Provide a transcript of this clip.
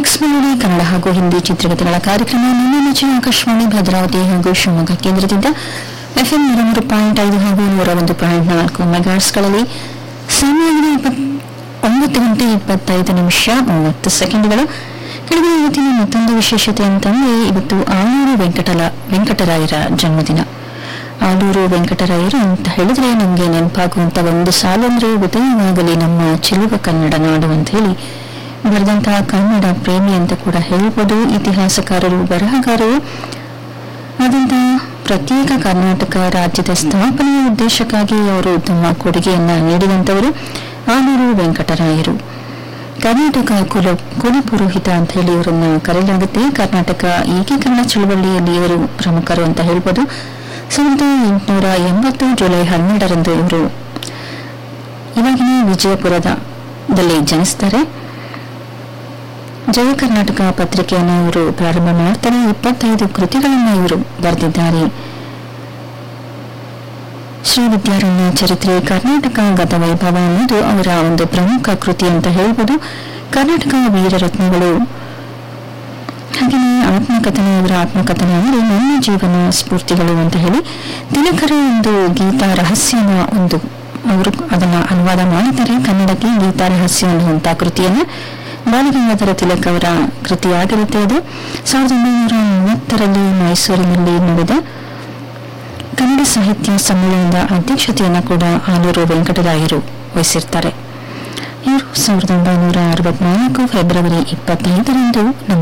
mix melody Kannada ಹಾಗೂ ಹಿಂದಿ ಚಿತ್ರಗೀತೆಗಳ ಕಾರ್ಯಕ್ರಮ ನಿಮ್ಮ ನೆಚ್ಚಿನ ಆಕಾಶವಾಣಿ ಭದ್ರಾವತಿ ಹಾಗೂ ಶಿವಮೊಗ್ಗ ಕೇಂದ್ರದಿಂದ ಎಫ್ಎಂ ನೂರ ಮೂರು ಪಾಯಿಂಟ್ ಐದು ಹಾಗೂ ನೂರ ಒಂದು ಪಾಯಿಂಟ್ ನಾಲ್ಕು ಮೆಗಾಟ್ಸ್ಗಳಲ್ಲಿ ಸಮಯದಲ್ಲಿ ಇಪ್ಪತ್ ಒಂಬತ್ತು ಗಂಟೆ ಇಪ್ಪತ್ತೈದು ನಿಮಿಷ ಮೂವತ್ತು ಸೆಕೆಂಡ್ಗಳು ಕೆಳಗೆ ಇವತ್ತಿನ ಮತ್ತೊಂದು ವಿಶೇಷತೆ ಅಂತಂದ್ರೆ ಇವತ್ತು ಆಲೂರು ವೆಂಕಟಲ ವೆಂಕಟರಾಯರ ಜನ್ಮದಿನ ಆಲೂರು ವೆಂಕಟರಾಯರು ಅಂತ ಹೇಳಿದ್ರೆ ನಮಗೆ ನೆನಪಾಗುವಂತ ಒಂದು ಸಾಲು ಅಂದ್ರೆ ಉದಯವಾಗಲಿ ನಮ್ಮ ಚಿಲುವ ಕನ್ನಡ ನಾಡು ಅಂತ ಹೇಳಿ ಬರೆದಂತಹ ಕನ್ನಡ ಪ್ರೇಮಿ ಅಂತ ಕೂಡ ಹೇಳ್ಬೋದು ಇತಿಹಾಸಕಾರರು ಬರಹಗಾರರು ಆದಂತಹ ಪ್ರತ್ಯೇಕ ಕರ್ನಾಟಕ ರಾಜ್ಯದ ಸ್ಥಾಪನೆಯ ಉದ್ದೇಶಕ್ಕಾಗಿ ಅವರು ತಮ್ಮ ಕೊಡುಗೆಯನ್ನ ನೀಡಿದಂತವರು ಆಲೂರು ವೆಂಕಟರಾಯರು ಕರ್ನಾಟಕ ಕುಲ ಕುಲಪುರೋಹಿತ ಅಂತ ಹೇಳಿ ಇವರನ್ನ ಕರೆಯಲಾಗುತ್ತೆ ಕರ್ನಾಟಕ ಏಕೀಕರಣ ಚಳವಳಿಯಲ್ಲಿ ಇವರು ಪ್ರಮುಖರು ಅಂತ ಹೇಳ್ಬೋದು ಸಾವಿರದ ಎಂಟುನೂರ ಎಂಬತ್ತು ಜುಲೈ ಹನ್ನೆರಡರಂದು ಇವರು ಇವಾಗಿನ ವಿಜಯಪುರದ ದಲ್ಲಿ ಜನಿಸ್ತಾರೆ ಜಯ ಕರ್ನಾಟಕ ಪತ್ರಿಕೆಯನ್ನು ಇವರು ಪ್ರಾರಂಭ ಮಾಡ್ತಾರೆ ಇಪ್ಪತ್ತೈದು ಕೃತಿಗಳನ್ನು ಇವರು ಬರೆದಿದ್ದಾರೆ ಶ್ರೀ ವಿದ್ಯಾರಣ್ಯ ಚರಿತ್ರೆ ಕರ್ನಾಟಕ ಗತ ವೈಭವ ಅನ್ನೋದು ಅವರ ಒಂದು ಪ್ರಮುಖ ಕೃತಿ ಅಂತ ಹೇಳ್ಬೋದು ಕರ್ನಾಟಕ ವೀರರತ್ನಗಳು ಹಾಗೆಯೇ ಆತ್ಮಕಥನ ಇವರ ಆತ್ಮಕಥನ ಅಂದರೆ ನನ್ನ ಜೀವನ ಸ್ಫೂರ್ತಿಗಳು ಅಂತ ಹೇಳಿ ದಿನಕರ ಒಂದು ಗೀತಾ ರಹಸ್ಯನ ಒಂದು ಅವರು ಅದನ್ನ ಅನುವಾದ ಮಾಡಿದ್ದಾರೆ ಕನ್ನಡಕ್ಕೆ ಗೀತಾ ರಹಸ್ಯ ಅನ್ನುವಂಥ ಕೃತಿಯನ್ನ ಬಾಲಗಂಗಾಧರ ತಿಲಕ್ ಅವರ ಕೃತಿಯಾಗಿರುತ್ತೆ ಇದು ಸಾವಿರದ ಒಂಬೈನೂರ ಮೂವತ್ತರಲ್ಲಿ ಮೈಸೂರಿನಲ್ಲಿ ನಡೆದ ಕನ್ನಡ ಸಾಹಿತ್ಯ ಸಮ್ಮೇಳನದ ಅಧ್ಯಕ್ಷತೆಯನ್ನು ಕೂಡ ಆಲೂರು ವೆಂಕಟರಾಯರು ವಹಿಸಿರ್ತಾರೆ ಇವರು ಸಾವಿರದ ಒಂಬೈನೂರ ಅರವತ್ನಾಲ್ಕು ಫೆಬ್ರವರಿ ಇಪ್ಪತ್ತೈದರಂದು ನಮ್ಮ